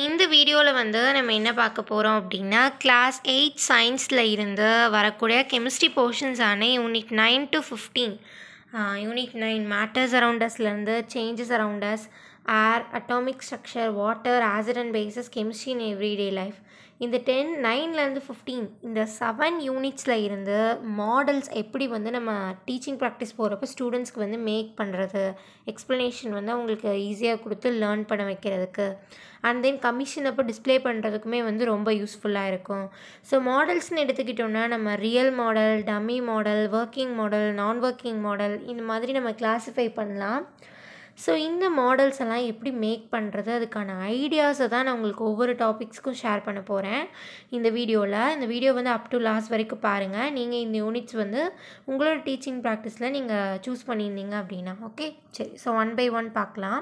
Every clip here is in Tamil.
இந்த வீடியோவில் வந்து நம்ம என்ன பார்க்க போகிறோம் அப்படின்னா கிளாஸ் எயிட் சயின்ஸில் இருந்து வரக்கூடிய கெமிஸ்ட்ரி போர்ஷன்ஸான unit nine to fifteen unit nine matters அரவுண்டஸ்லேருந்து changes around us air atomic structure water acid and bases chemistry in everyday life இந்த டென் நைன்லேருந்து ஃபிஃப்டீன் இந்த செவன் யூனிட்ஸில் இருந்து மாடல்ஸ் எப்படி வந்து நம்ம டீச்சிங் ப்ராக்டிஸ் போகிறப்ப ஸ்டூடெண்ட்ஸ்க்கு வந்து மேக் பண்ணுறது எக்ஸ்ப்ளனேஷன் வந்து அவங்களுக்கு ஈஸியாக கொடுத்து லேர்ன் பண்ண வைக்கிறதுக்கு அண்ட் தென் கமிஷன் அப்போ டிஸ்ப்ளே பண்ணுறதுக்குமே வந்து ரொம்ப யூஸ்ஃபுல்லாக இருக்கும் ஸோ மாடல்ஸ்னு எடுத்துக்கிட்டோம்னா நம்ம real model dummy model working model non working model இந்த மாதிரி நம்ம கிளாஸிஃபை பண்ணலாம் ஸோ இந்த மாடல்ஸ் எல்லாம் எப்படி மேக் பண்ணுறது அதுக்கான ஐடியாஸை தான் நான் உங்களுக்கு ஒவ்வொரு டாபிக்ஸ்க்கும் ஷேர் பண்ண போகிறேன் இந்த வீடியோவில் இந்த வீடியோ வந்து அப் டு லாஸ்ட் வரைக்கும் பாருங்கள் நீங்கள் இந்த யூனிட்ஸ் வந்து உங்களோட டீச்சிங் ப்ராக்டிஸில் நீங்கள் சூஸ் பண்ணியிருந்தீங்க அப்படின்னா ஓகே சரி ஸோ ஒன் பை ஒன் பார்க்கலாம்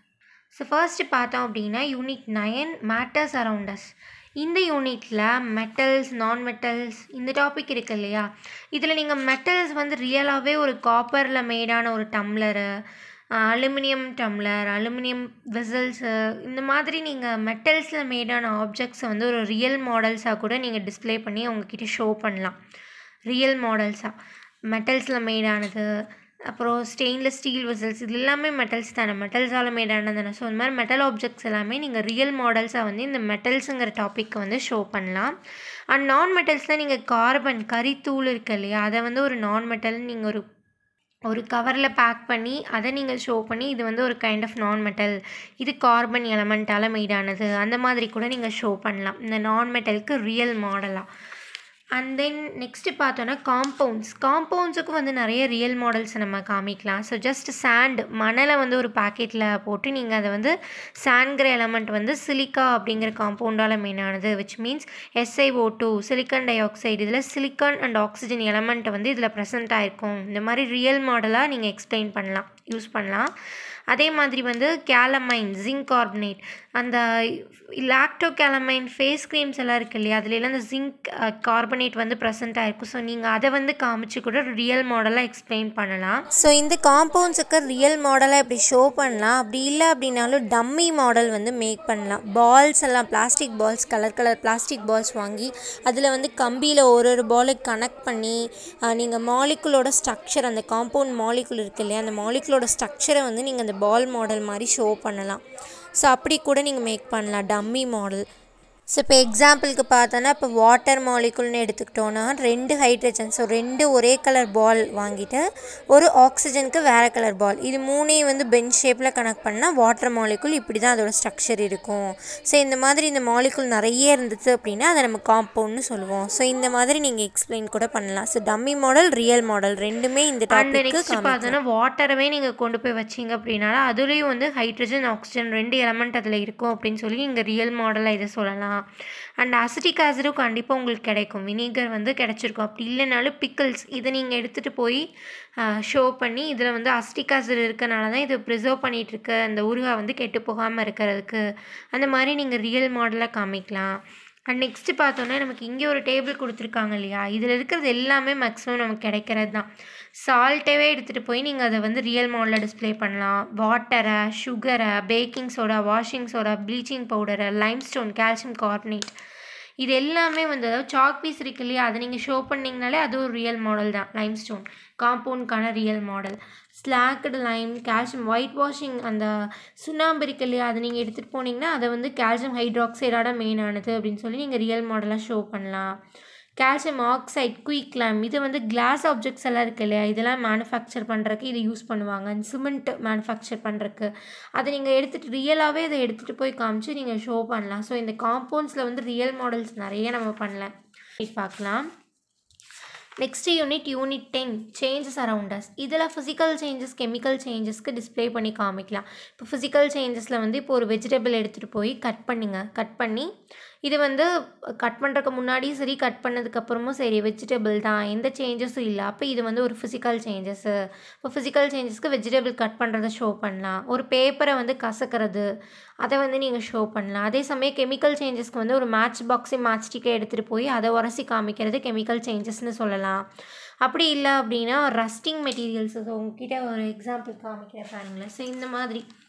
ஸோ ஃபர்ஸ்ட் பார்த்தோம் அப்படின்னா யூனிட் நயன் மேட்டர்ஸ் அரவுண்டஸ் இந்த யூனிட்டில் மெட்டல்ஸ் நான் மெட்டல்ஸ் இந்த டாபிக் இருக்கு இல்லையா இதில் நீங்கள் மெட்டல்ஸ் வந்து ரியலாகவே ஒரு காப்பரில் மேடான ஒரு tumbler aluminium tumbler aluminium vessels இந்த மாதிரி நீங்கள் மெட்டல்ஸில் மேடான ஆப்ஜெக்ட்ஸை வந்து ஒரு ரியல் மாடல்ஸாக கூட நீங்கள் டிஸ்ப்ளே பண்ணி அவங்கக்கிட்ட ஷோ பண்ணலாம் ரியல் மாடல்ஸாக மெட்டல்ஸில் மேடானது அப்புறம் ஸ்டெயின்லெஸ் ஸ்டீல் வெசல்ஸ் இது எல்லாமே மெட்டல்ஸ் தானே மெட்டல்ஸால் மேடானது தானே ஸோ இந்த மாதிரி மெட்டல் ஆப்ஜெக்ட்ஸ் எல்லாமே நீங்கள் ரியல் மாடல்ஸாக வந்து இந்த மெட்டல்ஸுங்கிற டாப்பிக்கை வந்து ஷோ பண்ணலாம் அண்ட் நான் மெட்டல்ஸில் நீங்கள் கார்பன் கரித்தூள் இருக்கு இல்லையா அதை வந்து ஒரு நான் மெட்டல் நீங்கள் ஒரு ஒரு கவரில் பேக் பண்ணி அதை நீங்கள் ஷோ பண்ணி இது வந்து ஒரு கைண்ட் ஆஃப் நான் மெட்டல் இது கார்பன் எலமெண்ட்டால் மெய்டானது அந்த மாதிரி கூட நீங்கள் ஷோ பண்ணலாம் இந்த நான் மெட்டலுக்கு ரியல் மாடலாக அண்ட் தென் நெக்ஸ்ட்டு பார்த்தோன்னா காம்பவுண்ட்ஸ் காம்பவுண்ட்ஸுக்கும் வந்து நிறைய ரியல் மாடல்ஸ் நம்ம காமிக்கலாம் ஸோ ஜஸ்ட் சாண்ட் மணலை வந்து ஒரு பாக்கெட்டில் போட்டு நீங்கள் அதை வந்து சாண்ட்கிற எலமெண்ட் வந்து சிலிக்கா அப்படிங்கிற காம்பவுண்டால் மெயினானது which means SIO two silicon dioxide இதில் சிலிக்கான் அண்ட் ஆக்சிஜன் எலமெண்ட் வந்து இதில் ப்ரெசென்ட் ஆகிருக்கும் இந்த மாதிரி ரியல் மாடலாக நீங்கள் எக்ஸ்பிளைன் பண்ணலாம் யூஸ் பண்ணலாம் அதே மாதிரி வந்து கேலமைன் ஜிங்க் கார்பனேட் அந்த லாக்டோ கேலமைன் ஃபேஸ் க்ரீம்ஸ் எல்லாம் இருக்கு இல்லையா அதுலலாம் அந்த ஜிங்க் கார்பனேட் வந்து ப்ரெசென்ட் ஆகிருக்கும் ஸோ நீங்கள் அதை வந்து காமிச்சு கூட ரியல் மாடலாக எக்ஸ்பிளைன் பண்ணலாம் ஸோ இந்த காம்பவுண்ட்ஸுக்கு ரியல் மாடலாக இப்படி ஷோ பண்ணலாம் அப்படி இல்லை அப்படின்னாலும் டம்மி மாடல் வந்து மேக் பண்ணலாம் பால்ஸ் எல்லாம் plastic balls colour colour plastic balls வாங்கி அதில் வந்து கம்பியில் ஒரு ஒரு பாலை கனெக்ட் பண்ணி நீங்கள் மாலிகுலோட ஸ்ட்ரக்சர் அந்த காம்பவுண்ட் மாலிகுல் இருக்கு இல்லையா அந்த மாலிகுலோட ஸ்ட்ரக்சரை வந்து நீங்கள் அந்த பால் மாடல் மாதிரி ஷோ பண்ணலாம் ஸோ அப்படி கூட நீங்கள் மேக் பண்ணலாம் டம்மி மாடல் ஸோ இப்போ எக்ஸாம்பிளுக்கு பார்த்தோன்னா இப்போ வாட்டர் மாலிகுல்னு எடுத்துக்கிட்டோன்னா ரெண்டு ஹைட்ரஜன் ஸோ ரெண்டு ஒரே கலர் பால் வாங்கிட்டு ஒரு ஆக்சிஜனுக்கு வேறு கலர் பால் இது மூணையும் வந்து பெஞ்ச் ஷேப்பில் கனெக்ட் பண்ணால் வாட்டர் மாலிகுல் இப்படி தான் அதோட ஸ்ட்ரக்சர் இருக்கும் ஸோ இந்த மாதிரி இந்த மாலிகுல் நிறைய இருந்துச்சு அப்படின்னா அதை நம்ம காம்பவுண்ட்னு சொல்லுவோம் ஸோ இந்த மாதிரி நீங்கள் எக்ஸ்பிளைன் கூட பண்ணலாம் so dummy model real model ரெண்டுமே இந்த அந்த டாபிக்கு நெக்ஸ்ட் பார்த்தோன்னா வாட்டரவே நீங்கள் கொண்டு போய் வச்சிங்க அப்படின்னா அதுலேயும் வந்து ஹைட்ரஜன் ஆக்சிஜன் ரெண்டு எலமெண்ட் அதில் இருக்கும் அப்படின்னு சொல்லி இங்கே ரியல் மாடலாக இதை சொல்லலாம் அண்ட் அசிட்டிக் ஆசிடும் கண்டிப்பாக உங்களுக்கு கிடைக்கும் வினிகர் வந்து கிடச்சிருக்கும் அப்படி இல்லைனாலும் பிக்கிள்ஸ் இதை நீங்கள் எடுத்துகிட்டு போய் ஷோ பண்ணி இதில் வந்து அசிட்டிக் ஆசிட் இருக்கனால தான் இது ப்ரிசர்வ் பண்ணிகிட்டு இருக்க அந்த ஊறுகாய் வந்து கெட்டு போகாமல் இருக்கிறதுக்கு அந்த மாதிரி நீங்கள் ரியல் மாடலாக காமிக்கலாம் அண்ட் நெக்ஸ்ட்டு பார்த்தோன்னா நமக்கு இங்கே ஒரு டேபிள் கொடுத்துருக்காங்க இல்லையா இதில் இருக்கிறது எல்லாமே மேக்ஸிமம் நமக்கு கிடைக்கிறது தான் சால்ட்டவே எடுத்துகிட்டு போய் நீங்கள் அதை வந்து ரியல் மாடலில் டிஸ்ப்ளே பண்ணலாம் வாட்டரை சுகரை baking soda washing soda bleaching powder limestone calcium carbonate இது எல்லாமே வந்து அதாவது சாக் பீஸ் இருக்கு இல்லையா அதை நீங்கள் ஷோ பண்ணிங்கனாலே அது ஒரு ரியல் மாடல் தான் லைம்ஸ்டோன் காம்பவுண்ட்கான real model slaked lime calcium white washing அந்த சுண்ணாம்பு இருக்கு இல்லையா அதை நீங்கள் எடுத்துகிட்டு போனீங்கன்னா அதை வந்து கால்சியம் ஹைட்ராக்சைடோட மெயினானது அப்படின்னு சொல்லி நீங்கள் ரியல் மாடலாக ஷோ பண்ணலாம் கால்சியம் ஆக்சைட் குயிக் லேம் இது வந்து கிளாஸ் ஆப்ஜெக்ட்ஸ் எல்லாம் இருக்கு இல்லையா இதெல்லாம் மேனுஃபேக்சர் பண்ணுறக்கு இது யூஸ் பண்ணுவாங்க சிமெண்ட் மேனுஃபேக்சர் பண்ணுறக்கு அதை நீங்கள் எடுத்துகிட்டு ரியலாகவே அதை எடுத்துகிட்டு போய் காமிச்சு நீங்கள் ஷோ பண்ணலாம் ஸோ இந்த காம்பவுண்ட்ஸில் வந்து ரியல் மாடல்ஸ் நிறைய நம்ம பண்ணலாம் பார்க்கலாம் next unit unit ten changes around us இதில் ஃபிசிக்கல் சேஞ்சஸ் கெமிக்கல் சேஞ்சஸ்க்கு டிஸ்ப்ளே பண்ணி காமிக்கலாம் இப்போ ஃபிசிக்கல் சேஞ்சஸில் வந்து இப்போ ஒரு வெஜிடபிள் எடுத்துகிட்டு போய் கட் பண்ணுங்க கட் பண்ணி இது வந்து கட் பண்ணுறதுக்கு முன்னாடியும் சரி கட் பண்ணதுக்கப்புறமும் சரி வெஜிடபிள் தான் எந்த சேஞ்சஸும் இல்லை அப்போ இது வந்து ஒரு ஃபிசிக்கல் சேஞ்சஸ்ஸு இப்போ ஃபிசிக்கல் சேஞ்சஸ்க்கு வெஜிடபிள் கட் பண்ணுறதை ஷோ பண்ணலாம் ஒரு பேப்பரை வந்து கசக்கிறது அதை வந்து நீங்கள் ஷோ பண்ணலாம் அதே சமயம் கெமிக்கல் சேஞ்சஸ்க்கு வந்து ஒரு மேட்ச் பாக்ஸே மேட்ச் ஸ்டிக்கை எடுத்துகிட்டு போய் அதை உரசி காமிக்கிறது கெமிக்கல் சேஞ்சஸ்னு சொல்லலாம் அப்படி இல்லை அப்படின்னா ரஸ்டிங் மெட்டீரியல்ஸ் ஸோ உங்ககிட்ட ஒரு எக்ஸாம்பிள் காமிக்கிறேன் பாருங்களேன் ஸோ இந்த மாதிரி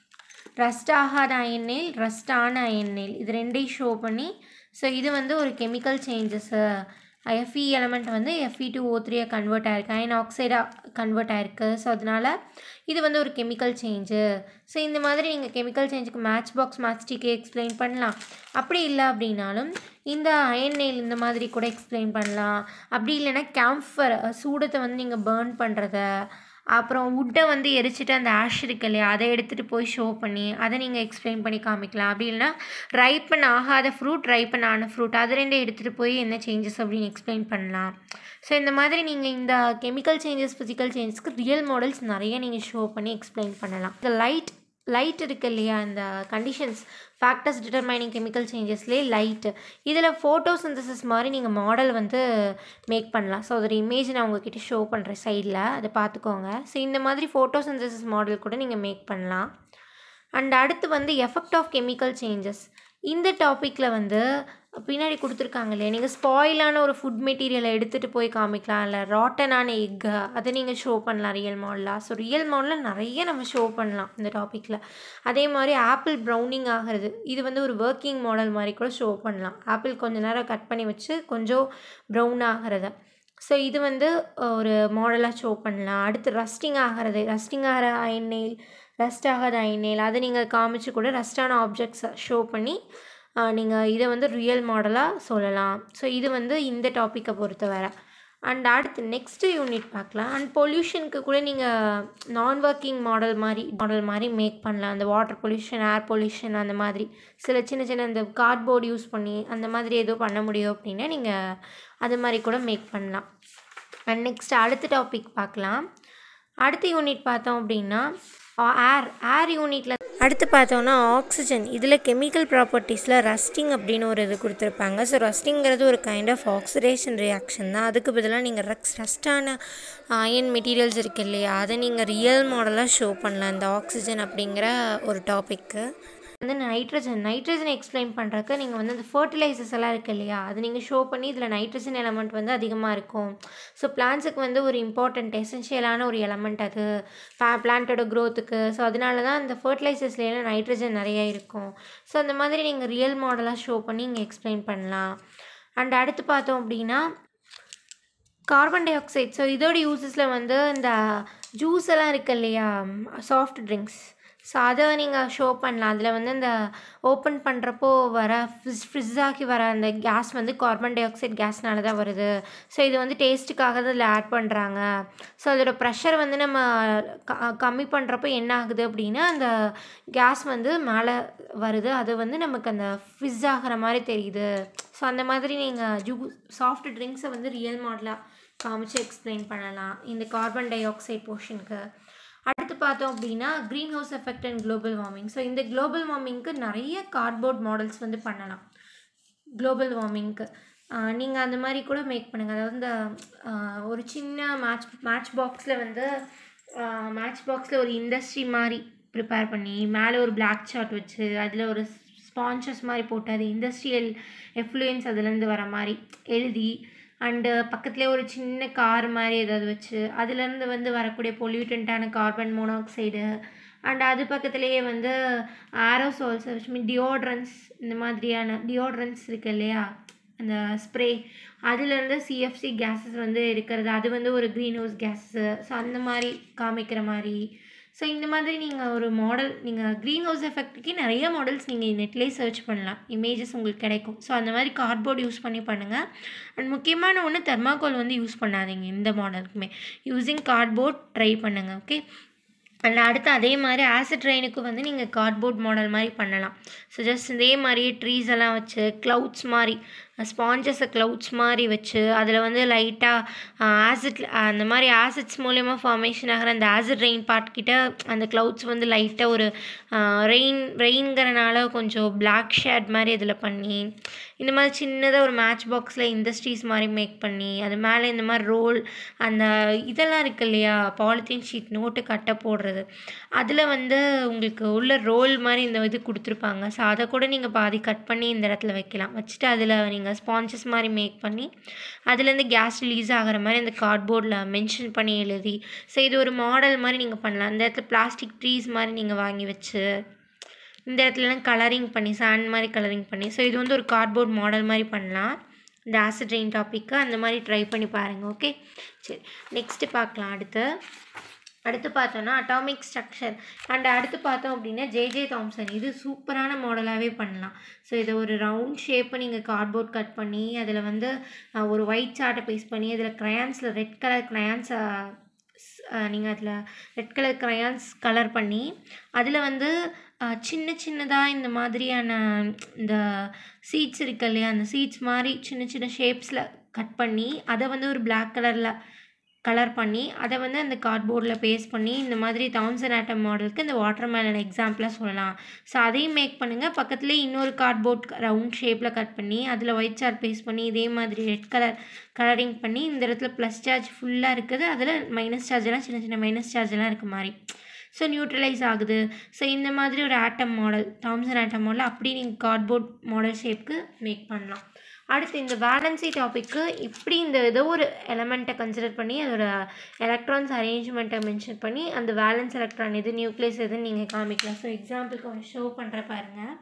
ரஸ்ட் ஆகாத அயன் நெயில் ரஸ்ட் ஆன அயன் நெயில் இது ரெண்டையும் ஷோ பண்ணி ஸோ இது வந்து ஒரு கெமிக்கல் சேஞ்சஸ்ஸு எஃப்இ எலமெண்ட் வந்து எஃப்இ டூ ஓ த்ரீயாக கன்வெர்ட் ஆயிருக்கு அயன் ஆக்சைடாக கன்வெர்ட் ஆயிருக்கு ஸோ அதனால் இது வந்து ஒரு கெமிக்கல் சேஞ்சு ஸோ இந்த மாதிரி நீங்கள் கெமிக்கல் சேஞ்சுக்கு மேட்ச் பாக்ஸ் மேட்ச் ஸ்டிக்கே எக்ஸ்பிளைன் பண்ணலாம் அப்படி இல்லை அப்படின்னாலும் இந்த அயன் நெயில் இந்த மாதிரி கூட எக்ஸ்பிளைன் பண்ணலாம் அப்படி இல்லைன்னா கேம்ஃபர் சூடத்தை வந்து நீங்கள் பேர்ன் பண்ணுறத அப்புறம் வுட்டை வந்து எரிச்சிட்டு அந்த ஆஷ் இருக்கு இல்லையா அதை எடுத்துகிட்டு போய் ஷோ பண்ணி அதை நீங்கள் எக்ஸ்பிளைன் பண்ணி காமிக்கலாம் அப்படி இல்லைனா ரைப்பன் ஆகாத ஃப்ரூட் ரைப்பன் ஆன ஃப்ரூட் அது ரெண்டும் எடுத்துகிட்டு போய் என்ன சேஞ்சஸ் அப்படின்னு எக்ஸ்பிளைன் பண்ணலாம் ஸோ இந்த மாதிரி நீங்கள் இந்த கெமிக்கல் சேஞ்சஸ் ஃபிசிக்கல் சேஞ்சஸ்க்கு ரியல் மாடல்ஸ் நிறைய நீங்கள் ஷோ பண்ணி எக்ஸ்பிளைன் பண்ணலாம் இந்த லைட் லைட் இருக்கு இல்லையா இந்த கண்டிஷன்ஸ் ஃபேக்டர்ஸ் டிட்டர்மைனிங் கெமிக்கல் சேஞ்சஸ்லேயே லைட்டு இதில் ஃபோட்டோ சிந்தசிஸ் மாதிரி நீங்கள் மாடல் வந்து மேக் பண்ணலாம் ஸோ அதோட இமேஜ் நான் உங்ககிட்ட ஷோ பண்ணுறேன் சைடில் அதை பார்த்துக்கோங்க ஸோ இந்த மாதிரி ஃபோட்டோ சிந்தசிஸ் மாடல் கூட நீங்கள் மேக் பண்ணலாம் அண்ட் அடுத்து வந்து எஃபெக்ட் ஆஃப் கெமிக்கல் சேஞ்சஸ் இந்த டாப்பிக்கில் வந்து பின்னாடி கொடுத்துருக்காங்க இல்லையா நீங்கள் ஸ்பாயிலான ஒரு ஃபுட் மெட்டீரியலை எடுத்துகிட்டு போய் காமிக்கலாம் இல்லை ராட்டனான எக்கு அதை நீங்கள் ஷோ பண்ணலாம் ரியல் மாடலாக ஸோ ரியல் மாடலில் நிறைய நம்ம ஷோ பண்ணலாம் இந்த டாப்பிக்கில் அதே மாதிரி ஆப்பிள் ப்ரௌனிங் ஆகிறது இது வந்து ஒரு ஒர்க்கிங் மாடல் மாதிரி கூட ஷோ பண்ணலாம் ஆப்பிள் கொஞ்ச நேரம் கட் பண்ணி வச்சு கொஞ்சம் ப்ரௌன் ஆகிறத ஸோ இது வந்து ஒரு மாடலாக ஷோ பண்ணலாம் அடுத்து ரஸ்டிங் ஆகிறது ரஸ்டிங் ஆகிற அயன் நெயில் ரஸ்ட் ஆகாத அயன் நெயில் அதை நீங்கள் காமிச்சு கூட ரஸ்டான ஆப்ஜெக்ட்ஸை ஷோ பண்ணி நீங்கள் இதை வந்து ரியல் மாடலாக சொல்லலாம் ஸோ இது வந்து இந்த டாப்பிக்கை பொறுத்தவரை அண்ட் அடுத்து நெக்ஸ்ட்டு யூனிட் பார்க்கலாம் அண்ட் பொல்யூஷனுக்கு கூட நீங்கள் நான் ஒர்க்கிங் மாடல் மாதிரி மாடல் மாதிரி மேக் பண்ணலாம் அந்த வாட்டர் பொல்யூஷன் ஏர் பொல்யூஷன் அந்த மாதிரி சில சின்ன சின்ன இந்த கார்ட்போர்டு யூஸ் பண்ணி அந்த மாதிரி ஏதோ பண்ண முடியும் அப்படின்னா நீங்கள் அது மாதிரி கூட மேக் பண்ணலாம் அண்ட் நெக்ஸ்ட் அடுத்த டாபிக் பார்க்கலாம் அடுத்த யூனிட் பார்த்தோம் அப்படின்னா ஏர் ஏர் யூனிட்டில் அடுத்து பார்த்தோன்னா ஆக்சிஜன் இதில் கெமிக்கல் ப்ராப்பர்ட்டிஸில் ரஸ்டிங் அப்படின்னு ஒரு இது கொடுத்துருப்பாங்க ஸோ ரஸ்டிங்கிறது ஒரு கைண்ட் ஆஃப் ஆக்சிடேஷன் ரியாக்ஷன் தான் அதுக்கு பதிலாக நீங்கள் ரக்ஸ் ரஸ்டான அயன் மெட்டீரியல்ஸ் இருக்கு இல்லையா அதை நீங்கள் ரியல் மாடலாக ஷோ பண்ணலாம் இந்த ஆக்சிஜன் அப்படிங்கிற ஒரு டாப்பிக்கு வந்து நைட்ரஜன் நைட்ரஜனை எக்ஸ்பிளைன் பண்ணுறக்கு நீங்கள் வந்து அந்த ஃபர்டிலைசர்ஸ் எல்லாம் இருக்குது இல்லையா அது நீங்கள் ஷோ பண்ணி இதில் நைட்ரஜன் எலமெண்ட் வந்து அதிகமாக இருக்கும் ஸோ பிளான்ஸுக்கு வந்து ஒரு இம்பார்ட்டண்ட் எசென்ஷியலான ஒரு எலமெண்ட் அது பிளான்ட்டோட க்ரோத்துக்கு ஸோ அதனால தான் அந்த ஃபர்டிலைசர்ஸ்லாம் நைட்ரஜன் நிறைய இருக்கும் ஸோ அந்த மாதிரி நீங்கள் ரியல் மாடலாக ஷோ பண்ணி இங்கே எக்ஸ்பிளைன் பண்ணலாம் அண்ட் அடுத்து பார்த்தோம் அப்படின்னா கார்பன் டை ஆக்சைடு ஸோ இதோட யூசஸில் வந்து இந்த ஜூஸ் எல்லாம் இருக்கு இல்லையா சாஃப்ட் ட்ரிங்க்ஸ் ஸோ அதை நீங்கள் ஷோ பண்ணலாம் அதில் வந்து இந்த ஓப்பன் பண்ணுறப்போ வர ஃப்ரிஸ் ஃப்ரிஸ்ஸாகி வர அந்த கேஸ் வந்து கார்பன் டை ஆக்சைடு கேஸ்னால தான் வருது ஸோ இது வந்து டேஸ்ட்டுக்காக தான் இதில் ஆட் பண்ணுறாங்க ஸோ அதோட ப்ரெஷர் வந்து நம்ம க கம்மி பண்ணுறப்போ என்ன ஆகுது அப்படின்னா அந்த கேஸ் வந்து மேலே வருது அது வந்து நமக்கு அந்த ஃபிஸ் ஆகிற மாதிரி தெரியுது ஸோ அந்த மாதிரி நீங்கள் ஜூ சாஃப்ட் ட்ரிங்க்ஸை வந்து ரியல் மாடலாக காமிச்சு எக்ஸ்பிளைன் பண்ணலாம் இந்த கார்பன் டை ஆக்சைடு போர்ஷனுக்கு அடுத்து பார்த்தோம் அப்படின்னா greenhouse effect and global warming so இந்த குளோபல் வார்மிங்க்கு நிறைய கார்ட்போர்ட் மாடல்ஸ் வந்து பண்ணலாம் குளோபல் வார்மிங்க்கு நீங்கள் அந்த மாதிரி கூட மேக் பண்ணுங்கள் அதாவது இந்த ஒரு சின்ன மேட்ச் மேட்ச் பாக்ஸில் வந்து மேட்ச் பாக்ஸில் ஒரு இண்டஸ்ட்ரி மாதிரி ப்ரிப்பேர் பண்ணி மேலே ஒரு பிளாக் சார்ட் வச்சு அதில் ஒரு ஸ்பான்சர்ஸ் மாதிரி போட்டு அது இண்டஸ்ட்ரியல் எஃப்ளூயன்ஸ் அதுலேருந்து வர மாதிரி எழுதி அண்டு பக்கத்துலேயே ஒரு சின்ன கார் மாதிரி ஏதாவது வச்சு அதுலேருந்து வந்து வரக்கூடிய பொல்யூட்டண்ட்டான கார்பன் மோனாக்சைடு அண்ட் அது பக்கத்துலேயே வந்து ஆரோசால்ஸ் வச்சு மீன் டியோட்ரன்ஸ் இந்த மாதிரியான டியோட்ரன்ஸ் இருக்குது இல்லையா அந்த ஸ்ப்ரே அதுலேருந்து சிஎஃப்சி கேஸஸ் வந்து இருக்கிறது அது வந்து ஒரு க்ரீன் ஹவுஸ் கேஸு ஸோ அந்த மாதிரி காமிக்கிற மாதிரி ஸோ இந்த மாதிரி நீங்கள் ஒரு மாடல் நீங்கள் க்ரீன் ஹவுஸ் எஃபெக்ட்டுக்கே நிறைய மாடல்ஸ் நீங்கள் நெட்லேயே சர்ச் பண்ணலாம் இமேஜஸ் உங்களுக்கு கிடைக்கும் ஸோ அந்த மாதிரி கார்ட்போர்ட் யூஸ் பண்ணி பண்ணுங்கள் அண்ட் முக்கியமான ஒன்று தெர்மாக்கோல் வந்து யூஸ் பண்ணாதீங்க இந்த மாடலுக்குமே யூஸிங் கார்ட்போர்ட் ட்ரை பண்ணுங்கள் ஓகே அண்ட் அடுத்து அதே மாதிரி ஆசிட் ரெயினுக்கு வந்து நீங்கள் கார்ட்போர்ட் மாடல் மாதிரி பண்ணலாம் ஸோ ஜஸ்ட் இதே மாதிரியே ட்ரீஸ் எல்லாம் வச்சு க்ளவுட்ஸ் மாதிரி ஸ்பாஞ்சஸை க்ளவுட்ஸ் மாதிரி வச்சு அதில் வந்து லைட்டாக ஆசிட் அந்த மாதிரி ஆசிட்ஸ் மூலயமா ஃபார்மேஷன் ஆகிற அந்த ஆசிட் ரெயின் பார்ட் கிட்ட அந்த க்ளவுட்ஸ் வந்து லைட்டாக ஒரு ரெயின் ரெயின்கிறனால கொஞ்சம் பிளாக் ஷேட் மாதிரி இதில் பண்ணி இந்த மாதிரி சின்னதாக ஒரு மேட்ச் பாக்ஸில் இண்டஸ்ட்ரீஸ் மாதிரி மேக் பண்ணி அது மேலே இந்த மாதிரி ரோல் அந்த இதெல்லாம் இருக்கு இல்லையா பாலித்தீன் ஷீட் நோட்டு கட்டை போடுறது அதில் வந்து உங்களுக்கு உள்ள ரோல் மாதிரி இந்த இது கொடுத்துருப்பாங்க ஸோ அதை கூட நீங்கள் பாதி கட் பண்ணி இந்த இடத்துல வைக்கலாம் வச்சுட்டு அதில் நீங்கள் ஸ்பான்சஸ் மாதிரி மேக் பண்ணி அதுலேருந்து கேஸ் ரிலீஸ் ஆகிற மாதிரி அந்த கார்ட்போர்டில் மென்ஷன் பண்ணி எழுதி ஸோ இது ஒரு மாடல் மாதிரி நீங்கள் பண்ணலாம் அந்த இடத்துல பிளாஸ்டிக் ட்ரீஸ் மாதிரி நீங்கள் வாங்கி வச்சு இந்த இடத்துலலாம் கலரிங் பண்ணி சாண்ட் மாதிரி கலரிங் பண்ணி ஸோ இது வந்து ஒரு கார்ட்போர்ட் மாடல் மாதிரி பண்ணலாம் இந்த ஆசிட் ரெயின் டாப்பிக்கு அந்த மாதிரி ட்ரை பண்ணி பாருங்கள் ஓகே சரி நெக்ஸ்ட்டு பார்க்கலாம் அடுத்து அடுத்து பார்த்தோன்னா அட்டாமிக் ஸ்ட்ரக்சர் அண்ட் அடுத்து பார்த்தோம் அப்படின்னா ஜேஜே தாம்சன் இது சூப்பரான மாடலாகவே பண்ணலாம் ஸோ இதை ஒரு ரவுண்ட் ஷேப்பை நீங்கள் கார்ட்போர்ட் கட் பண்ணி அதில் வந்து அஹ், ஒரு ஒயிட் சார்ட்டை பேஸ்ட் பண்ணி அதில் க்ரையான்ஸில் ரெட் கலர் க்ரையான்ஸ் நீங்கள் அதில் ரெட் கலர் க்ரையான்ஸ் கலர் பண்ணி அதில் வந்து அஹ், சின்ன சின்னதாக இந்த மாதிரியான இந்த சீட்ஸ் இருக்கு இல்லையா அந்த சீட்ஸ் மாதிரி சின்ன சின்ன ஷேப்ஸில் கட் பண்ணி அதை வந்து ஒரு Black கலரில் கலர் பண்ணி அதை வந்து அந்த கார்ட்போர்டில் பேஸ்ட் பண்ணி இந்த மாதிரி தாம்சன் ஆட்டம் மாடலுக்கு இந்த வாட்டர் மேலன் எக்ஸாம்பிளாக சொல்லலாம் ஸோ அதையும் மேக் பண்ணுங்கள் பக்கத்துலேயே இன்னொரு கார்ட்போர்ட் ரவுண்ட் ஷேப்பில் கட் பண்ணி அதில் ஒயிட் சார்ட் பேஸ்ட் பண்ணி இதே மாதிரி ரெட் கலர் கலரிங் பண்ணி இந்த இடத்துல ப்ளஸ் சார்ஜ் ஃபுல்லாக இருக்குது அதில் மைனஸ் சார்ஜெல்லாம் சின்ன சின்ன மைனஸ் சார்ஜெல்லாம் இருக்க மாதிரி ஸோ நியூட்ரலைஸ் ஆகுது ஸோ இந்த மாதிரி ஒரு atom model Thomson atom model அப்படி நீங்கள் கார்ட்போர்ட் மாடல் ஷேப்க்கு மேக் பண்ணலாம் அடுத்து இந்த வேலன்சி டாபிக்கு இப்படி இந்த ஏதோ ஒரு எலமெண்ட்டை கன்சிடர் பண்ணி அதோட எலக்ட்ரான்ஸ் அரேஞ்ச்மெண்ட்டை மென்ஷன் பண்ணி அந்த வேலன்ஸ் எலக்ட்ரான் எது நியூக்ளியஸ் எதுன்னு நீங்கள் காமிக்கலாம் ஸோ எக்ஸாம்பிளுக்கு ஒன்று ஷோ பண்ணுற பாருங்கள்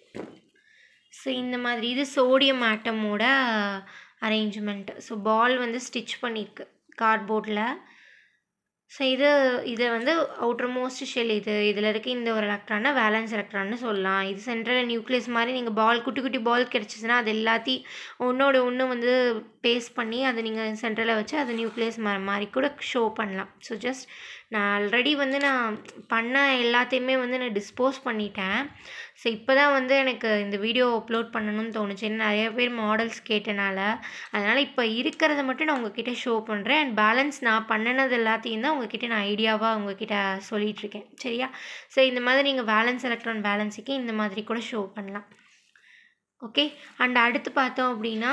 ஸோ இந்த மாதிரி இது சோடியம் ஆட்டமோட அரேஞ்ச்மெண்ட் ஸோ பால் வந்து ஸ்டிச் பண்ணியிருக்கு கார்ட்போர்டில் ஸோ இது இதை வந்து அவுட்டர் மோஸ்ட் ஷெல் இது இதில் இருக்க இந்த ஒரு எலக்ட்ரானை வேலன்ஸ் எலக்ட்ரான்னு சொல்லலாம் இது சென்ட்ரல் நியூக்ளியஸ் மாதிரி நீங்கள் பால் குட்டி குட்டி பால் கிடச்சிச்சின்னா அது எல்லாத்தையும் ஒன்றோட ஒன்று வந்து பேஸ்ட் பண்ணி அதை நீங்கள் சென்டரில் வச்சு அது நியூக்ளியஸ் மாதிரி மாதிரி கூட ஷோ பண்ணலாம் ஸோ ஜஸ்ட் நான் ஆல்ரெடி வந்து நான் பண்ண எல்லாத்தையுமே வந்து நான் டிஸ்போஸ் பண்ணிட்டேன் ஸோ இப்போ தான் வந்து எனக்கு இந்த வீடியோ அப்லோட் பண்ணணும்னு தோணுச்சு ஏன்னா நிறைய பேர் மாடல்ஸ் கேட்டனால அதனால் இப்போ இருக்கிறத மட்டும் நான் உங்ககிட்ட ஷோ பண்ணுறேன் அண்ட் பேலன்ஸ் நான் பண்ணினது எல்லாத்தையும் தான் உங்ககிட்ட நான் ஐடியாவாக உங்ககிட்ட சொல்லிகிட்ருக்கேன் சரியா ஸோ இந்த மாதிரி நீங்கள் பேலன்ஸ் எலக்ட்ரான் பேலன்ஸுக்கு இந்த மாதிரி கூட ஷோ பண்ணலாம் ஓகே அண்ட் அடுத்து பார்த்தோம் அப்படின்னா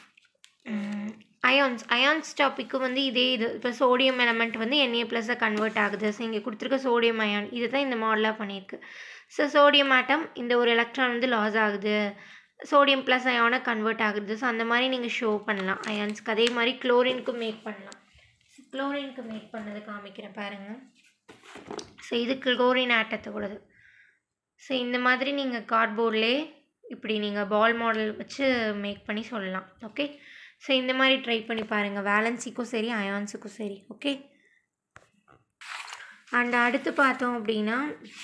அயான்ஸ் அயான்ஸ் டாப்பிக்கு வந்து இதே இது இப்போ சோடியம் எலமெண்ட் வந்து என்ஏ ப்ளஸ்ஸாக கன்வெர்ட் ஆகுது ஸோ இங்கே கொடுத்துருக்க சோடியம் அயான் இது தான் இந்த மாடலாக பண்ணியிருக்கு ஸோ சோடியம் ஆட்டம் இந்த ஒரு எலக்ட்ரான் வந்து லாஸ் ஆகுது சோடியம் ப்ளஸ் அயானாக கன்வெர்ட் ஆகுது ஸோ அந்த மாதிரி நீங்கள் ஷோ பண்ணலாம் அயான்ஸ்க்கு அதே மாதிரி குளோரினுக்கு மேக் பண்ணலாம் குளோரினுக்கு மேக் பண்ணது காமிக்கிறேன் பாருங்கள் ஸோ இது குளோரின் ஆட்டத்தை கூடது ஸோ இந்த மாதிரி நீங்கள் கார்ட்போர்ட்லேயே இப்படி நீங்கள் பால் மாடல் வச்சு மேக் பண்ணி சொல்லலாம் ஓகே ஸோ இந்த மாதிரி ட்ரை பண்ணி பாருங்கள் வேலன்ஸிக்கும் சரி அயான்ஸுக்கும் சரி ஓகே அண்ட் அடுத்து பார்த்தோம் அப்படின்னா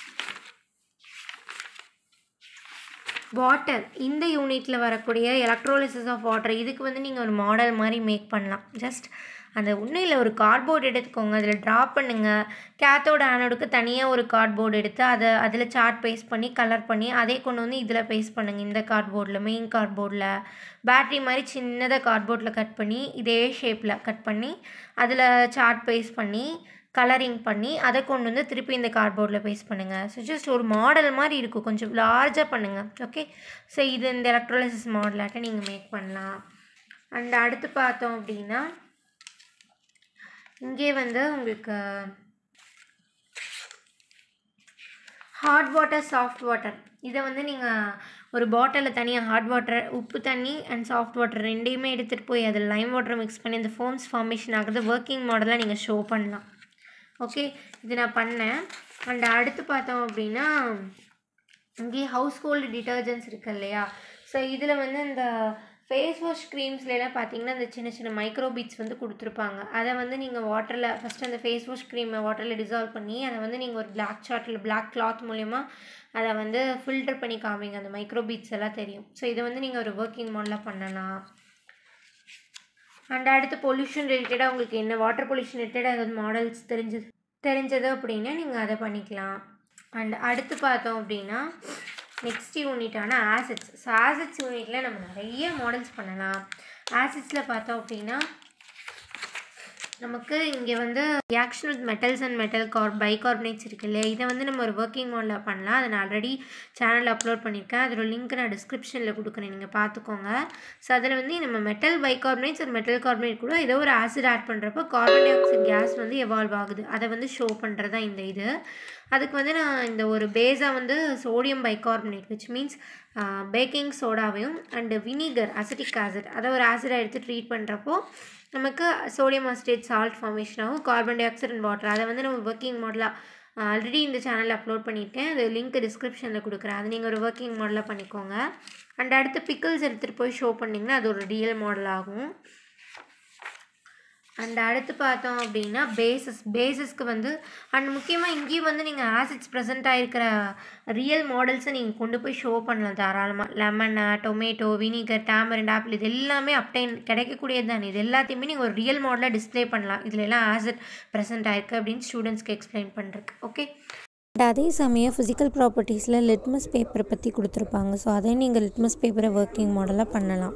வாட்டர் இந்த யூனிட்டில் வரக்கூடிய எலக்ட்ரோலிசிஸ் ஆஃப் வாட்டர் இதுக்கு வந்து நீங்கள் ஒரு மாடல் மாதிரி மேக் பண்ணலாம் ஜஸ்ட் அந்த உண்மையில் ஒரு கார்ட்போர்டு எடுத்துக்கோங்க அதில் ட்ரா பண்ணுங்கள் கேத்தோட ஆனோடுக்கு தனியாக ஒரு கார்ட்போர்டு எடுத்து அதை அதில் சார்ட் பேஸ்ட் பண்ணி கலர் பண்ணி அதே கொண்டு வந்து இதில் பேஸ்ட் பண்ணுங்கள் இந்த கார்ட்போர்டில் மெயின் கார்ட்போர்டில் பேட்ரி மாதிரி சின்னதாக கார்ட்போர்டில் கட் பண்ணி இதே ஷேப்பில் கட் பண்ணி அதில் சார்ட் பேஸ்ட் பண்ணி கலரிங் பண்ணி அதை கொண்டு வந்து திருப்பி இந்த கார்ட்போர்டில் பேஸ்ட் பண்ணுங்கள் ஸோ ஜஸ்ட் ஒரு மாடல் மாதிரி இருக்கும் கொஞ்சம் லார்ஜாக பண்ணுங்கள் ஓகே ஸோ இது இந்த எலக்ட்ரோலைசிஸ் மாடலாட்ட நீங்கள் மேக் பண்ணலாம் அண்ட் அடுத்து பார்த்தோம் அப்படின்னா இங்கே வந்து உங்களுக்கு ஹாட் வாட்டர் சாஃப்ட் வாட்டர் இதை வந்து நீங்கள் ஒரு பாட்டிலில் தனியாக ஹாட் வாட்டர் உப்பு தண்ணி அண்ட் சாஃப்ட் வாட்டர் ரெண்டையுமே எடுத்துகிட்டு போய் அதில் லைம் வாட்டர் மிக்ஸ் பண்ணி இந்த ஃபோம்ஸ் ஃபார்மேஷன் ஆகுது ஒர்க்கிங் மாடலாக நீங்கள் ஷோ பண்ணலாம் ஓகே இது நான் பண்ணேன் அண்ட் அடுத்து பார்த்தோம் அப்படின்னா இங்கே ஹவுஸ் ஹோல்டு டிட்டர்ஜென்ட்ஸ் இருக்கு இல்லையா ஸோ இதில் வந்து இந்த ஃபேஸ் வாஷ் க்ரீம்ஸ்லாம் பார்த்தீங்கன்னா இந்த சின்ன சின்ன மைக்ரோ பீட்ஸ் வந்து கொடுத்துருப்பாங்க அதை வந்து நீங்கள் வாட்டரில் ஃபஸ்ட்டு அந்த ஃபேஸ் வாஷ் க்ரீமை வாட்டரில் டிசால்வ் பண்ணி அதை வந்து நீங்கள் ஒரு பிளாக் சார்ட்டில் பிளாக் கிளாத் மூலயமா அதை வந்து ஃபில்டர் பண்ணி காமிங்க அந்த மைக்ரோ பீட்ஸ் எல்லாம் தெரியும் ஸோ இதை வந்து நீங்கள் ஒரு ஒர்க்கிங் மாடலாக பண்ணலாம் அண்ட் அடுத்து பொல்யூஷன் ரிலேட்டடாக உங்களுக்கு என்ன வாட்டர் பொல்யூஷன் ரிலேட்டடாக ஏதாவது மாடல்ஸ் தெரிஞ்சது தெரிஞ்சது அப்படின்னா நீங்கள் அதை பண்ணிக்கலாம் அண்ட் அடுத்து பார்த்தோம் அப்படின்னா நெக்ஸ்ட் யூனிட்டான ஆசிட்ஸ் ஸோ ஆசிட்ஸ் யூனிட்டில் நம்ம நிறைய மாடல்ஸ் பண்ணலாம் ஆசிட்ஸில் பார்த்தோம் அப்படின்னா நமக்கு இங்கே வந்து reaction with metals and metal car bicarbonates இருக்கு இல்லையா இதை வந்து நம்ம ஒரு ஒர்க்கிங் மோடில் பண்ணலாம் அதை நான் ஆல்ரெடி சேனலில் அப்லோட் பண்ணியிருக்கேன் அதோட லிங்க் நான் டிஸ்கிரிப்ஷனில் கொடுக்குறேன் நீங்கள் பார்த்துக்கோங்க ஸோ அதில் வந்து நம்ம மெட்டல் பைகார்பனேட்ஸ் ஒரு மெட்டல் கார்பனேட் கூட ஏதோ ஒரு ஆசிட் ஆட் பண்ணுறப்போ கார்பன் டை ஆக்சைடு கேஸ் வந்து எவால்வ் ஆகுது அதை வந்து ஷோ பண்ணுறது தான் இந்த இது அதுக்கு வந்து நான் இந்த ஒரு பேஸாக வந்து sodium bicarbonate which means baking சோடாவையும் அண்டு வினிகர் அசிட்டிக் ஆசிட் அதை ஒரு ஆசிடாக எடுத்து ட்ரீட் பண்ணுறப்போ நமக்கு சோடியம் அசிடேட் சால்ட் ஃபார்மேஷன் ஆகும் carbon dioxide and water அதை வந்து நம்ம ஒர்க்கிங் மாடலாக ஆல்ரெடி இந்த சேனலில் அப்லோட் பண்ணியிருக்கேன் அது லிங்க் டிஸ்கிரிப்ஷனில் கொடுக்குறேன் அது நீங்கள் ஒரு ஒர்க்கிங் மாடலாக பண்ணிக்கோங்க அண்ட் அடுத்து பிக்கிள்ஸ் எடுத்துகிட்டு போய் ஷோ பண்ணிங்கன்னா அது ஒரு ரியல் மாடல் ஆகும் அண்ட் அடுத்து பார்த்தோம் அப்படின்னா பேசஸ் பேசஸ்க்கு வந்து அண்ட் முக்கியமாக இங்கேயும் வந்து நீங்கள் ஆசிட்ஸ் ப்ரெசென்ட் ஆகிருக்கிற ரியல் மாடல்ஸை நீங்கள் கொண்டு போய் ஷோ பண்ணலாம் தாராளமாக lemon tomato vinegar tamarind apple இது எல்லாமே அப்டைன் கிடைக்கக்கூடியது தான் இது எல்லாத்தையுமே நீங்கள் ஒரு ரியல் மாடலாக டிஸ்ப்ளே பண்ணலாம் இதில் எல்லாம் ஆசிட் ப்ரெசென்ட் ஆயிருக்கு அப்படின்னு ஸ்டூடெண்ட்ஸ்க்கு எக்ஸ்பிளைன் பண்ணுறதுக்கு ஓகே அண்ட் அதே சமயம் ஃபிசிக்கல் ப்ராப்பர்ட்டிஸில் லிட்மஸ் பேப்பரை பற்றி கொடுத்துருப்பாங்க ஸோ அதை நீங்கள் லிட்மஸ் பேப்பரை ஒர்க்கிங் மாடலாக பண்ணலாம்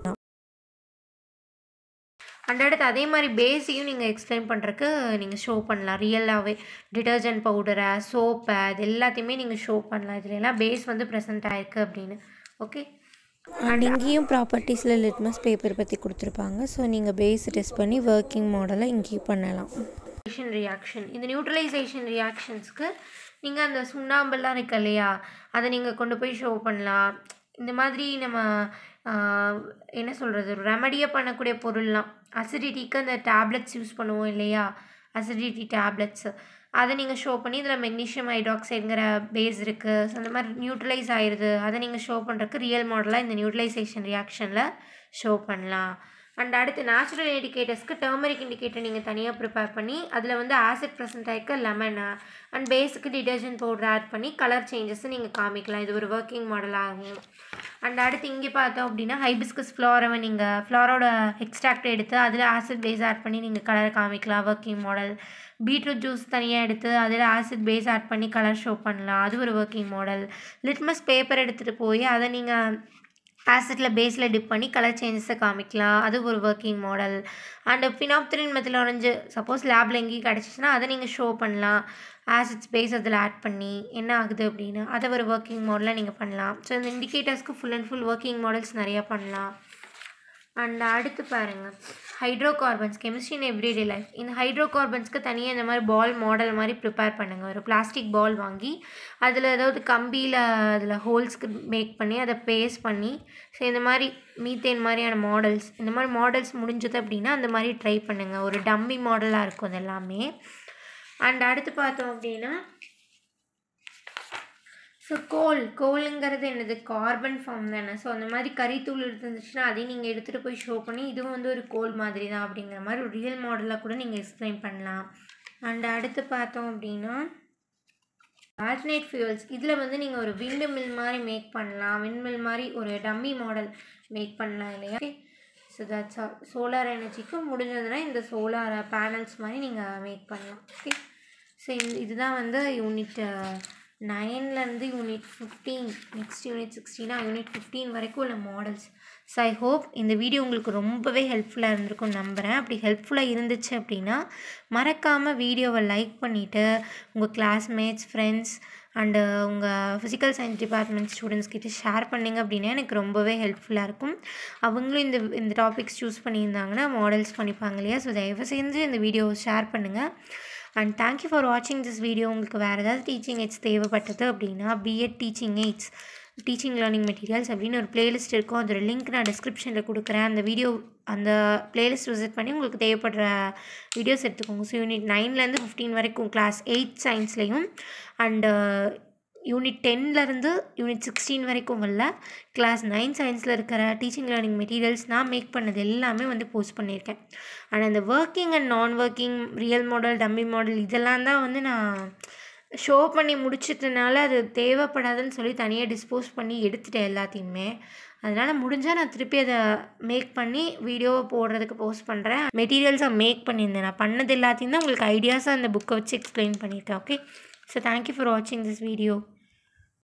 அண்ட் அடுத்து அதே மாதிரி பேஸையும் நீங்கள் எக்ஸ்பிளைன் பண்ணுறக்கு நீங்கள் ஷோ பண்ணலாம் ரியலாகவே டிட்டர்ஜென்ட் பவுடரை சோப்பை அது எல்லாத்தையுமே நீங்கள் ஷோ பண்ணலாம் இதுல எல்லாம் பேஸ் வந்து ப்ரெசென்ட் ஆயிருக்கு அப்படின்னு ஓகே அண்ட் இங்கேயும் ப்ராப்பர்ட்டிஸில் லிட்மஸ் பேப்பர் பற்றி கொடுத்துருப்பாங்க ஸோ நீங்கள் பேஸ் டெஸ்ட் பண்ணி ஒர்க்கிங் மாடலை இங்கேயும் பண்ணலாம் ரியாக்ஷன் இந்த நியூட்ரலைசேஷன் ரியாக்ஷன்ஸ்க்கு நீங்கள் அந்த சுண்ணாம்பெல்லாம் இருக்கு இல்லையா அதை நீங்கள் கொண்டு போய் ஷோ பண்ணலாம் இந்த மாதிரி நம்ம ஆஹ், என்ன சொல்கிறது ரெமடியை பண்ணக்கூடிய பொருள்லாம் அசிடிட்டிக்கு அந்த டேப்லெட்ஸ் யூஸ் பண்ணுவோம் இல்லையா அசிடிட்டி டேப்லெட்ஸ் அதை நீங்கள் ஷோ பண்ணி இதில் மெக்னீஷியம் ஹைட்ராக்சைடுங்கிற பேஸ் இருக்குது ஸோ அந்த மாதிரி நியூட்ரலைஸ் ஆயிடுது அதை நீங்கள் ஷோ பண்ணுறதுக்கு ரியல் மாடலாக இந்த நியூட்ரலைசேஷன் ரியாக்ஷனில் ஷோ பண்ணலாம் அண்ட் அடுத்து நேச்சுரல் இண்டிகேட்டர்ஸ்க்கு டர்மரிக் இண்டிகேட்டர் நீங்கள் தனியாக ப்ரிப்பேர் பண்ணி அதில் வந்து ஆசிட் ப்ரெசென்ட் ஆகிக்க லெமன் அண்ட் பேஸுக்கு டிடர்ஜென்ட் பவுடர் ஆட் பண்ணி கலர் சேஞ்சஸை நீங்கள் காமிக்கலாம் இது ஒரு ஒர்க்கிங் மாடல் ஆகும் அண்ட் அடுத்து இங்கே பார்த்தோம் அப்படின்னா ஹைபிஸ்கஸ் ஃப்ளாரவை நீங்கள் ஃப்ளாரோட எக்ஸ்ட்ராக்ட் எடுத்து அதில் ஆசிட் பேஸ் ஆட் பண்ணி நீங்கள் கலர் காமிக்கலாம் ஒர்க்கிங் மாடல் பீட்ரூட் ஜூஸ் தனியாக எடுத்து அதில் ஆசிட் பேஸ் ஆட் பண்ணி கலர் ஷோ பண்ணலாம் அது ஒரு ஒர்க்கிங் மாடல் லிட்மஸ் பேப்பர் எடுத்துகிட்டு போய் அதை நீங்கள் ஆசிட்டில் பேஸில் டிப் பண்ணி கலர் சேஞ்சஸை காமிக்கலாம் அது ஒரு working model and phenolphthalein methyl orange suppose லேபில் எங்கேயும் கிடச்சிச்சின்னா அதை நீங்கள் ஷோ பண்ணலாம் ஆசிட்ஸ் பேஸ் அதில் ஆட் பண்ணி என்ன ஆகுது அப்படின்னு அதை ஒரு ஒர்க்கிங் மாடலாக நீங்கள் பண்ணலாம் ஸோ இந்த இண்டிகேட்டர்ஸ்க்கு full and full working models நிறையா பண்ணலாம் அண்ட் அடுத்து பாருங்கள் hydrocarbons chemistry in everyday life இந்த ஹைட்ரோ கார்பன்ஸ்க்கு தனியாக இந்த மாதிரி பால் மாடல் மாதிரி ப்ரிப்பேர் பண்ணுங்கள் ஒரு பிளாஸ்டிக் பால் வாங்கி அதில் ஏதாவது கம்பியில் அதில் ஹோல்ஸ்க்கு மேக் பண்ணி அதை பேஸ்ட் பண்ணி ஸோ இந்த மாதிரி மீத்தேன் மாதிரியான மாடல்ஸ் இந்த மாதிரி மாடல்ஸ் முடிஞ்சது அப்படின்னா அந்த மாதிரி ட்ரை பண்ணுங்கள் ஒரு டம்மி மாடலாக இருக்கும் அது எல்லாமே அண்ட் அடுத்து பார்த்தோம் அப்படின்னா ஸோ கோல் கோலுங்கிறது என்னது கார்பன் ஃபார்ம் தானே ஸோ அந்த மாதிரி கறித்தூள் இருந்துச்சுன்னா அதையும் நீங்கள் எடுத்துகிட்டு போய் ஷோ பண்ணி இதுவும் வந்து ஒரு கோல் மாதிரி தான் அப்படிங்கிற மாதிரி ஒரு ரியல் மாடலாக கூட நீங்கள் எக்ஸ்பிளைன் பண்ணலாம் அண்ட் அடுத்து பார்த்தோம் அப்படின்னா ஆல்டர்னேட் ஃபியூல்ஸ் இதில் வந்து நீங்கள் ஒரு விண்டு மில் மாதிரி மேக் பண்ணலாம் விண்மில் மாதிரி ஒரு டம்மி மாடல் மேக் பண்ணலாம் இல்லையா okay so that's all solar எனர்ஜிக்கு முடிஞ்சதுன்னா இந்த சோலார் பேனல்ஸ் மாதிரி நீங்கள் மேக் பண்ணலாம் ஓகே ஸோ இந்த இதுதான் வந்து யூனிட் நைன்லேருந்து யூனிட் ஃபிஃப்டீன் நெக்ஸ்ட் யூனிட் சிக்ஸ்டீனா யூனிட் ஃபிஃப்டீன் வரைக்கும் உள்ள மாடல்ஸ் ஸோ ஐ ஹோப் இந்த வீடியோ உங்களுக்கு ரொம்பவே ஹெல்ப்ஃபுல்லாக இருந்திருக்கும்னு நம்புகிறேன் அப்படி ஹெல்ப்ஃபுல்லாக இருந்துச்சு அப்படின்னா மறக்காமல் வீடியோவை லைக் பண்ணிவிட்டு உங்கள் கிளாஸ்மேட்ஸ் ஃப்ரெண்ட்ஸ் அண்டு உங்கள் ஃபிசிக்கல் சயின்ஸ் டிபார்ட்மெண்ட் ஸ்டூடெண்ட்ஸ் கிட்ட ஷேர் பண்ணிங்க அப்படின்னா எனக்கு ரொம்பவே ஹெல்ப்ஃபுல்லாக இருக்கும் அவங்களும் இந்த இந்த டாபிக்ஸ் சூஸ் பண்ணியிருந்தாங்கன்னா மாடல்ஸ் பண்ணிப்பாங்க இல்லையா ஸோ தயவு செஞ்சு இந்த வீடியோவை ஷேர் பண்ணுங்கள் அண்ட் தேங்க்யூ ஃபார் வாட்சிங் திஸ் வீடியோ உங்களுக்கு வேறு ஏதாவது டீச்சிங் எய்ட்ஸ் தேவைப்பட்டது அப்படின்னா B Ed teaching aids teaching learning materials அப்படின்னு ஒரு பிளேலிஸ்ட் இருக்கும் அதோட லிங்க் நான் டிஸ்கிரிப்ஷனில் கொடுக்குறேன் அந்த வீடியோ அந்த பிளேலிஸ்ட் விசிட் பண்ணி உங்களுக்கு தேவைப்படுற வீடியோஸ் எடுத்துக்கோங்க ஸோ யூனிட் நைன்லேருந்து ஃபிஃப்டீன் வரைக்கும் கிளாஸ் எயிட் சயின்ஸ்லேயும் அண்டு யூனிட் டென்லேருந்து யூனிட் சிக்ஸ்டீன் வரைக்கும் உள்ள கிளாஸ் நைன் சயின்ஸில் இருக்கிற டீச்சிங் லேர்னிங் மெட்டீரியல்ஸ் நான் மேக் பண்ணது எல்லாமே வந்து போஸ்ட் பண்ணியிருக்கேன் அண்ட் அந்த ஒர்க்கிங் அண்ட் நான் working real model dummy model இதெல்லாம் தான் வந்து நான் ஷோ பண்ணி முடிச்சிட்டனால அது தேவைப்படாதுன்னு சொல்லி தனியாக டிஸ்போஸ் பண்ணி எடுத்துட்டேன் எல்லாத்தையுமே அதனால் முடிஞ்சால் நான் திருப்பி அதை மேக் பண்ணி வீடியோவை போடுறதுக்கு போஸ்ட் பண்ணுறேன் மெட்டீரியல்ஸை மேக் பண்ணியிருந்தேன் நான் பண்ணது எல்லாத்தையும் தான் உங்களுக்கு ஐடியாஸாக அந்த புக்கை வச்சு எக்ஸ்பிளைன் பண்ணியிருக்கேன் ஓகே ஸோ தேங்க்யூ ஃபார் வாட்சிங் திஸ் வீடியோ